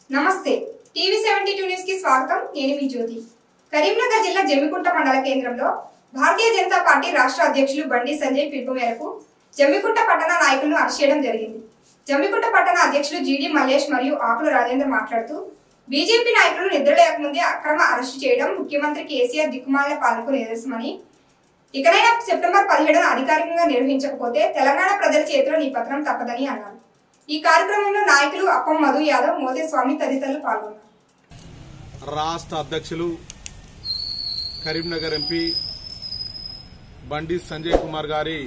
నమస్తే TV seventy two news కి స్వాగతం నేను మీ జ్యోతి కరీంనగర్ జిల్లా జమ్మికుంట మండల కేంద్రంలో భారతీయ జనతా పార్టీ రాష్ట్ర అధ్యక్షులు బండి సంజయ్ పిలుపు మేరకు జమ్మికుంట పట్టణ నాయకులను అరెస్ట్ చేయడం జరిగింది జమ్మికుంట పట్టణ అధ్యక్షులు జీడి మల్లేష్ మరియు ఆకుల రాజేందర్ మాట్లాడుతూ బీజేపీ నాయకులు నిద్ర లేకముందే అక్రమ అరెస్టు చేయడం ముఖ్యమంత్రి కేసీఆర్ దిక్కుమాల పాలనకు నిదర్శనమని ఇకనైనా సెప్టెంబర్ పదిహేడున అధికారికంగా నిర్వహించకపోతే తెలంగాణ ప్రజల చేతిలో నీ పత్రం తప్పదని అన్నారు ఈ కార్యక్రమంలో నాయకులు అప్పం మధు యాదవ్ మోతేస్వామి తదితరులు పాల్గొన్నారు రాష్ట్ర అధ్యక్షులు కరీంనగర్ ఎంపీ బండి సంజయ్ కుమార్ గారి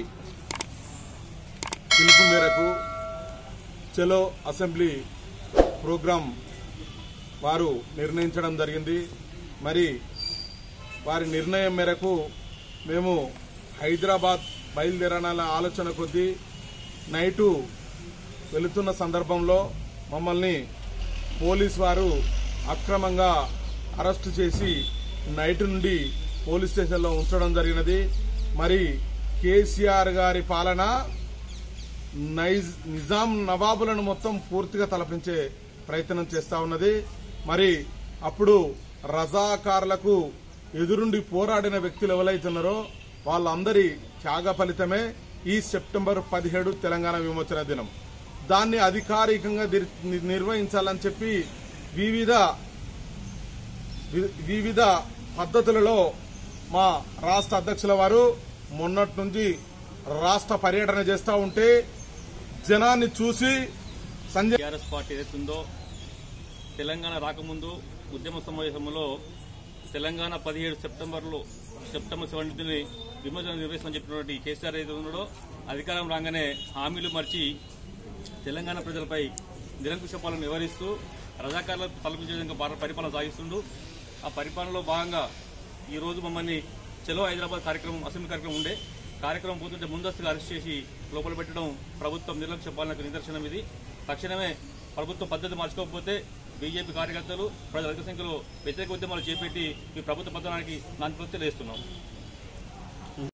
పిలుపు మేరకు చలో అసెంబ్లీ ప్రోగ్రాం వారు నిర్ణయించడం జరిగింది మరి వారి నిర్ణయం మేరకు మేము హైదరాబాద్ బయలుదేరాలన్న ఆలోచన కొద్దీ నైటు వెళుతున్న సందర్భంలో మమ్మల్ని పోలీస్ వారు అక్రమంగా అరెస్టు చేసి నైట్ నుండి పోలీస్ స్టేషన్లో ఉంచడం జరిగినది మరి కేసీఆర్ గారి పాలన నైజ్ నిజాం నవాబులను మొత్తం పూర్తిగా తలపించే ప్రయత్నం చేస్తా ఉన్నది మరి అప్పుడు రజాకారులకు ఎదురుండి పోరాడిన వ్యక్తులు ఎవరైతున్నారో వాళ్ళందరి త్యాగ ఫలితమే ఈ సెప్టెంబర్ పదిహేడు తెలంగాణ విమోచన దినం దాన్ని అధికారికంగా నిర్- నిర్వహించాలని చెప్పి వివిధ వి- వివిధ పద్ధతులలో మా రాష్ట్ర అధ్యక్షుల వారు మొన్నటి నుంచి రాష్ట్ర పర్యటన చేస్తూ ఉంటే జనాన్ని చూసి సంజయ్ టీఆర్ఎస్ పార్టీ ఏదైతుందో తెలంగాణ రాకముందు ఉద్యమ సమావేశంలో తెలంగాణ పదిహేడు సెప్టెంబర్లో సెప్టెంబర్ సెవెంటీని విమోచన నిర్వహిస్తామని చెప్పినటువంటి కేసీఆర్ ఏదైతే ఉన్నాడో అధికారం రాగానే హామీలు మర్చి తెలంగాణ ప్రజలపై నిరంకుశ పాలన వివరిస్తూ రజాకారులకు తలపించే విధంగా భారత పరిపాలన సాగిస్తుండు ఆ పరిపాలనలో భాగంగా ఈ రోజు మమ్మల్ని చలో హైదరాబాద్ కార్యక్రమం అసెంబ్లీ కార్యక్రమం ఉండే కార్యక్రమం పోతుంటే ముందస్తుగా అరెస్ట్ చేసి లోపల పెట్టడం ప్రభుత్వం నిర్లక్ష్య పాలనకు నిదర్శనం ఇది తక్షణమే ప్రభుత్వం పద్ధతి మార్చుకోకపోతే బీజేపీ కార్యకర్తలు ప్రజల అధిక సంఖ్యలో వ్యతిరేక ఉద్యమాలు చేపట్టి ఈ ప్రభుత్వ పతనానికి నాంది వేస్తున్నాం